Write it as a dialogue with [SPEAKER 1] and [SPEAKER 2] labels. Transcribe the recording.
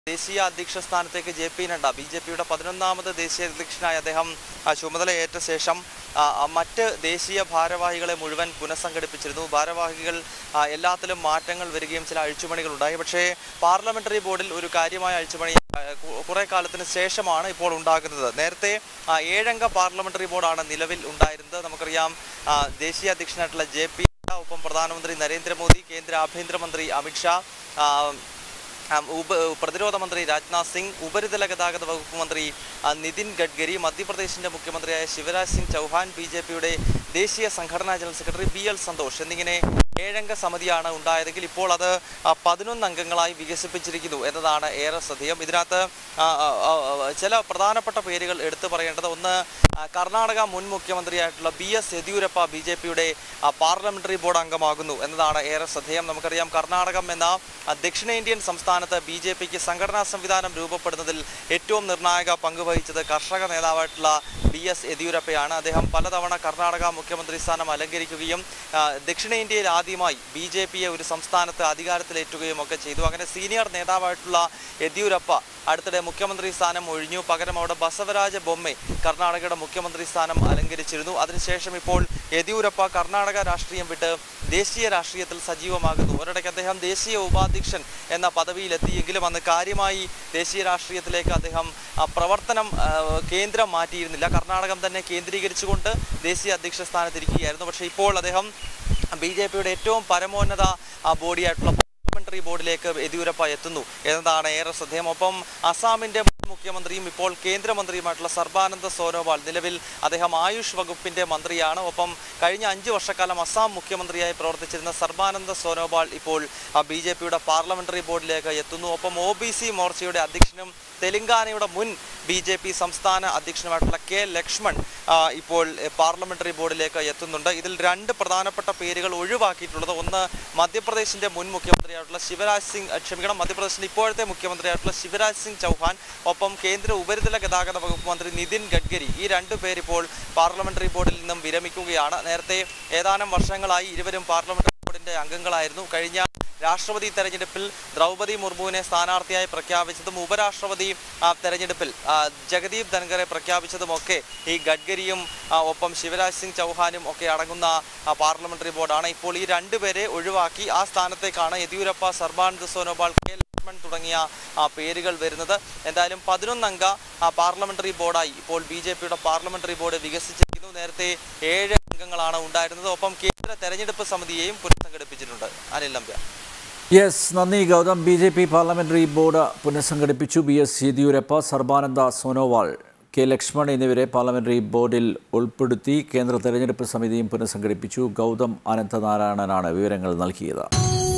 [SPEAKER 1] ദേശീയ അധ്യക്ഷ സ്ഥാനത്തേക്ക് J P Nadda B J പിയുടെ പതിനൊന്നാമത് ദേശീയ അധ്യക്ഷനായി അദ്ദേഹം ആ, ചുമതലയേറ്റ ശേഷം ആ, ആ, മറ്റ് ദേശീയ ഭാരവാഹികളെ മുഴുവൻ പുനഃസംഘടിപ്പിച്ചിരുന്നു ഭാരവാഹികൾ ആ, എല്ലാത്തിലും മാറ്റങ്ങൾ വരികയും ചില അഴിച്ചുപണികൾ ഉണ്ടായി പക്ഷേ പാർലമെന്ററി ബോർഡിൽ ഒരു കാര്യമായ അഴിച്ചുപണി ആ, കു- കുറെ കാലത്തിന് ശേഷമാണ് ഇപ്പോൾ ഉണ്ടാകുന്നത് നേരത്തെ ആ, ഏഴംഗ പാർലമെന്ററി ബോർഡാണ് നിലവിൽ ഉണ്ടായിരുന്നത് നമുക്കറിയാം ആ, ദേശീയ അധ്യക്ഷനായിട്ടുള്ള ജെ പി നഡ്ഡ, ഒപ്പം പ്രധാനമന്ത്രി നരേന്ദ്രമോദി കേന്ദ്ര ആഭ്യന്തരമന്ത്രി അമിത്ഷാ ആ, ആം, ഉപ പ്രതിരോധ മന്ത്രി രാജ്നാഥ് സിംഗ് ഉപരിതല ഗതാഗത വകുപ്പ് മന്ത്രി ആ, നിതിൻ ഗഡ്കരി മധ്യപ്രദേശിന്റെ മുഖ്യമന്ത്രിയായ ശിവരാജ് സിംഗ് ചൗഹാൻ ബി ജെ പിയുടെ ദേശീയ സംഘടനാ general secretary B L Santhosh എന്നിങ്ങനെ ഏഴംഗ സമിതിയാണ് ഉണ്ടായതെങ്കിൽ ഇപ്പോൾ അത് ആ, പതിനൊന്ന് അംഗങ്ങളായി വികസിപ്പിച്ചിരിക്കുന്നു എന്നതാണ് ഏറെ ശ്രദ്ധേയം ഇതിനകത്ത് ആ, ആ, ആ, ചില പ്രധാനപ്പെട്ട പേരുകൾ എടുത്തു പറയേണ്ടത് ഒന്ന് ആ, കർണാടക മുൻ മുഖ്യമന്ത്രിയായിട്ടുള്ള B S Yediyurappa B J പിയുടെ പാർലമെന്ററി ബോർഡ് അംഗമാകുന്നു എന്നതാണ് ഏറെ ശ്രദ്ധേയം നമുക്കറിയാം കർണാടകം എന്ന ആ, ദക്ഷിണേന്ത്യൻ സംസ്ഥാനത്ത് ബി ജെ പിക്ക് സംഘടനാ സംവിധാനം രൂപപ്പെടുന്നതിൽ ഏറ്റവും നിർണായക പങ്ക് വഹിച്ചത് കർഷക നേതാവായിട്ടുള്ള ബി എസ് യെദ്യൂരപ്പയാണ് അദ്ദേഹം പലതവണ കർണാടക മുഖ്യമന്ത്രി സ്ഥാനം അലങ്കരിക്കുകയും ആ, ദക്ഷിണേന്ത്യയിൽ ആദ്യമായി ബി ജെ പിയെ ഒരു സംസ്ഥാനത്ത് അധികാരത്തിലേറ്റുകയും ഒക്കെ ചെയ്തു അങ്ങനെ സീനിയർ നേതാവായിട്ടുള്ള യെദ്യൂരപ്പ അടുത്തിടെ മുഖ്യമന്ത്രി സ്ഥാനം ഒഴിഞ്ഞു പകരം അവിടെ ബസവരാജ ബൊമ്മെ കർണാടകയുടെ മുഖ്യമന്ത്രി സ്ഥാനം അലങ്കരിച്ചിരുന്നു അതിനുശേഷം ഇപ്പോൾ യെദ്യൂരപ്പ കർണാടക രാഷ്ട്രീയം വിട്ട് ദേശീയ രാഷ്ട്രീയത്തിൽ സജീവമാകുന്നു ഒരിടയ്ക്ക് അദ്ദേഹം ദേശീയ ഉപാധ്യക്ഷൻ എന്ന പദവിയിലെത്തിയെങ്കിലും അന്ന് കാര്യമായി ദേശീയ രാഷ്ട്രീയത്തിലേക്ക് അദ്ദേഹം ആ, പ്രവർത്തനം ആ, കേന്ദ്രം മാറ്റിയിരുന്നില്ല കർണാടകം തന്നെ കേന്ദ്രീകരിച്ചുകൊണ്ട് ദേശീയ അധ്യക്ഷ സ്ഥാനത്തിരിക്കുകയായിരുന്നു പക്ഷേ ഇപ്പോൾ അദ്ദേഹം ബി ജെ പിയുടെ ഏറ്റവും പരമോന്നത ആ, ബോഡിയായിട്ടുള്ള പാർലമെന്ററി ബോർഡിലേക്ക് യെദ്യൂരപ്പ എത്തുന്നു എന്നതാണ് ഏറെ ശ്രദ്ധേയം ഒപ്പം അസാമിന്റെ മുൻ മുഖ്യമന്ത്രിയും ഇപ്പോൾ കേന്ദ്രമന്ത്രിയുമായിട്ടുള്ള സർബാനന്ദ സോനോവാൾ നിലവിൽ അദ്ദേഹം ആയുഷ് വകുപ്പിന്റെ മന്ത്രിയാണ് ഒപ്പം കഴിഞ്ഞ അഞ്ച് വർഷക്കാലം അസാം മുഖ്യമന്ത്രിയായി പ്രവർത്തിച്ചിരുന്ന സർബാനന്ദ സോനോവാൾ ഇപ്പോൾ ബി ജെ പിയുടെ പാർലമെന്ററി ബോർഡിലേക്ക് എത്തുന്നു ഒപ്പം ഒ ബി സി മോർച്ചയുടെ അധ്യക്ഷനും തെലങ്കാനയുടെ മുൻ ബി ജെ പി സംസ്ഥാന അധ്യക്ഷനുമായിട്ടുള്ള കെ ലക്ഷ്മൺ ആ, ഇപ്പോൾ എ, പാർലമെന്ററി ബോർഡിലേക്ക് എത്തുന്നുണ്ട് ഇതിൽ രണ്ട് പ്രധാനപ്പെട്ട പേരുകൾ ഒഴിവാക്കിയിട്ടുള്ളത് ഒന്ന് മധ്യപ്രദേശിന്റെ മുൻ മുഖ്യമന്ത്രിയായിട്ടുള്ള ശിവരാജ് സിംഗ് അഹ് ക്ഷമിക്കണം മധ്യപ്രദേശിന്റെ ഇപ്പോഴത്തെ മുഖ്യമന്ത്രിയായിട്ടുള്ള ശിവരാജ് സിംഗ് ചൗഹാൻ ഒപ്പം കേന്ദ്ര ഉപരിതല ഗതാഗത വകുപ്പ് മന്ത്രി നിതിൻ ഗഡ്കരി ഈ രണ്ടു പേരിപ്പോൾ പാർലമെന്ററി ബോർഡിൽ നിന്നും വിരമിക്കുകയാണ് നേരത്തെ ഏതാനും വർഷങ്ങളായി ഇരുവരും പാർലമെന്ററി ബോർഡിന്റെ അംഗങ്ങളായിരുന്നു കഴിഞ്ഞ രാഷ്ട്രപതി തെരഞ്ഞെടുപ്പിൽ ദ്രൗപദി മുർമുവിനെ സ്ഥാനാർത്ഥിയായി പ്രഖ്യാപിച്ചതും ഉപരാഷ്ട്രപതി ആ, തെരഞ്ഞെടുപ്പിൽ ആ, ജഗദീപ് ധൻഖറെ പ്രഖ്യാപിച്ചതുമൊക്കെ ഈ ഗഡ്കരിയും ആ, ഒപ്പം ശിവരാജ് സിംഗ് ചൗഹാനും ഒക്കെ അടങ്ങുന്ന ആ, പാർലമെന്ററി ബോർഡാണ് ഇപ്പോൾ ഈ രണ്ടുപേരെ ഒഴിവാക്കി ആ സ്ഥാനത്തേക്കാണ് യെദ്യൂരപ്പ സർബാനന്ദ സോനോവാൾ കെ ലക്ഷ്മൺ തുടങ്ങിയ ആ, പേരുകൾ വരുന്നത് എന്തായാലും പതിനൊന്നംഗ ആ, പാർലമെന്ററി ബോർഡായി ഇപ്പോൾ ബി ജെ പിയുടെ പാർലമെന്ററി ബോർഡ് വികസിച്ചിരിക്കുന്നു നേരത്തെ ഏഴ് അംഗങ്ങളാണ് ഉണ്ടായിരുന്നത് ഒപ്പം കേന്ദ്ര തെരഞ്ഞെടുപ്പ് സമിതിയെയും പുനഃസംഘടിപ്പിച്ചിട്ടുണ്ട് അനിൽ നമ്പ്യാർ
[SPEAKER 2] യെസ് നന്ദി Gautham B J P parliamentary board പുനഃസംഘടിപ്പിച്ചു B S Yediyurappa Sarbananda Sonowal K Laxman എന്നിവരെ പാർലമെന്ററി ബോർഡിൽ ഉൾപ്പെടുത്തി കേന്ദ്ര തെരഞ്ഞെടുപ്പ് സമിതിയും പുനഃസംഘടിപ്പിച്ചു ഗൗതം അനന്തനാരായണനാണ് വിവരങ്ങൾ നൽകിയത്